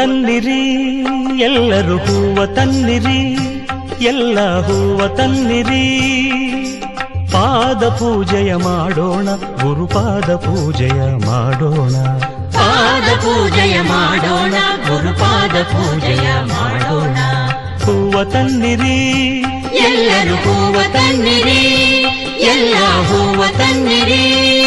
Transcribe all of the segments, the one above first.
ತನ್ನಿರಿ ಎಲ್ಲರೂ ಹೂವ ತನ್ನಿರಿ ಎಲ್ಲ ಹೂವ ತನ್ನಿರಿ ಪಾದ ಪೂಜೆಯ ಮಾಡೋಣ ಗುರುಪಾದ ಪೂಜೆಯ ಮಾಡೋಣ ಪಾದ ಪೂಜೆಯ ಮಾಡೋಣ ಗುರುಪಾದ ಪೂಜೆಯ ಮಾಡೋಣ ಹೂವ ತನ್ನಿರಿ ಎಲ್ಲರೂ ಹೂವ ತನ್ನಿರಿ ಎಲ್ಲ ಹೂವ ತನ್ನಿರಿ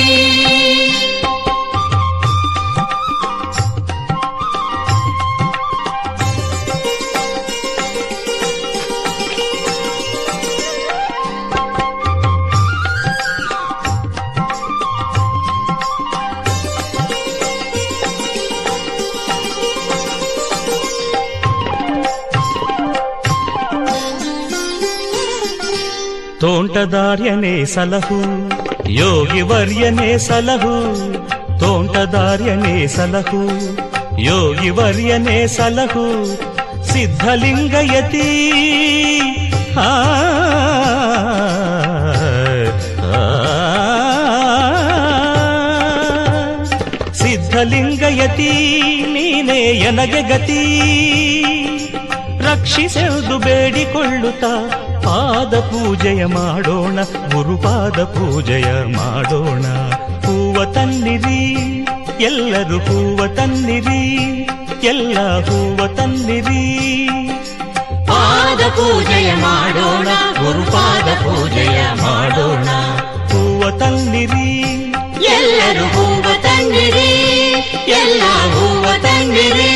ತೋಂಟದಾರ್ಯನೇ ಸಲಹು ಯೋಗಿ ವರ್ಯನೇ ಸಲಹು ತೋಂಟದಾರ್ಯನೇ ಸಲಹು ಯೋಗಿ ವರ್ಯನೇ ಸಲಹು ಸಿದ್ಧಲಿಂಗಯತಿ ಆ, ಆ, ಸಿದ್ಧಲಿಂಗಯತಿ ನೀನೇ ಎನಗೆ ಗತಿ ರಕ್ಷಿಸೆಂದು ಬೇಡಿಕೊಳ್ಳುತ್ತಾ ಪಾದ ಪೂಜೆಯ ಮಾಡೋಣ ಗುರುಪಾದ ಪೂಜೆಯ ಮಾಡೋಣ ಹೂವ ತನ್ನಿರಿ ಎಲ್ಲರೂ ಹೂವ ತನ್ನಿರಿ ಎಲ್ಲ ಹೂವ ತನ್ನಿರಿ ಪಾದ ಪೂಜೆಯ ಮಾಡೋಣ ಗುರುಪಾದ ಪೂಜೆಯ ಮಾಡೋಣ ಹೂವ ತನ್ನಿರಿ ಎಲ್ಲರೂ ಹೂವ ತನ್ನಿರಿ ಎಲ್ಲ ಹೂವ ತನ್ನಿರಿ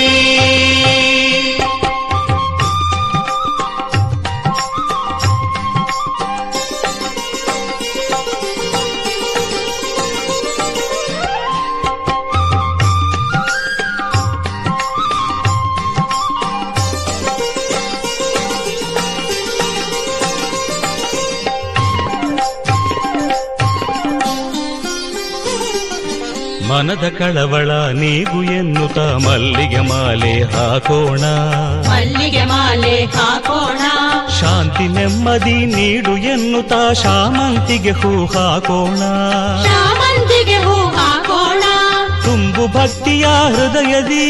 ಮನದ ಕಳವಳ ನೀಗು ಎನ್ನುತ್ತ ಮಲ್ಲಿಗೆ ಮಾಲೆ ಹಾಕೋಣ ಮಲ್ಲಿಗೆ ಮಾಲೆ ಹಾಕೋಣ ಶಾಂತಿ ನೆಮ್ಮದಿ ನೀಡು ಎನ್ನುತ್ತಾ ಶಾಮಂತಿಗೆ ಹೂ ಹಾಕೋಣ ಶಾಮಂತಿಗೆ ಹೂ ಹಾಕೋಣ ತುಂಬು ಭಕ್ತಿಯ ಹೃದಯದಿ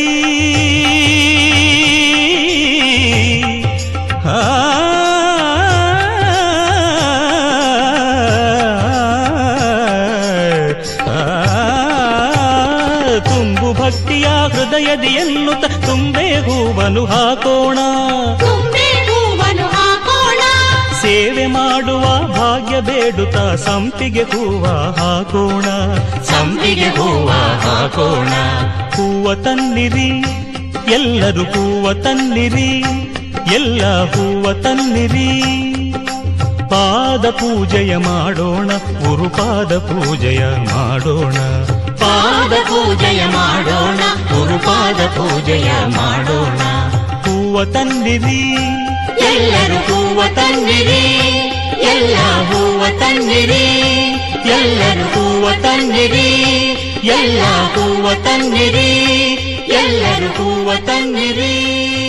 ಆ, ಆ, ತುಂಬು ಭಕ್ತಿಯ ಹೃದಯದಿ ಎನ್ನುತ್ತ ತುಂಬೆ ಹೂವನು ಹಾಕೋಣ ತುಂಬೆ ಹೂವನ್ನು ಹಾಕೋಣ ಸೇವೆ ಮಾಡುವ ಭಾಗ್ಯ ಬೇಡುತ್ತ ಸಂಪಿಗೆ ಹೂವ ಹಾಕೋಣ ಸಂಪಿಗೆ ಹೂವ ಹಾಕೋಣ ಹೂವ ತನ್ನಿರಿ ಎಲ್ಲರೂ ಹೂವ ತನ್ನಿರಿ ಎಲ್ಲ ಹೂವ ತನ್ನಿರಿ ಪಾದ ಪೂಜೆಯ ಮಾಡೋಣ ಗುರುಪಾದ ಪೂಜೆಯ ಮಾಡೋಣ ಪಾದ ಪೂಜೆಯ ಮಾಡೋಣ ಗುರುಪಾದ ಪೂಜೆಯ ಮಾಡೋಣ ಹೂವ ತನ್ನಿರಿ ಎಲ್ಲರೂ ಹೂವ ತನ್ನಿರಿ ಎಲ್ಲ ಹೂವ ತನ್ನಿರಿ ಎಲ್ಲರೂ ಹೂವ ತನ್ನಿರಿ ಎಲ್ಲ ಹೂವ ತನ್ನಿರಿ ಎಲ್ಲರೂ ಹೂವ ತನ್ನಿರಿ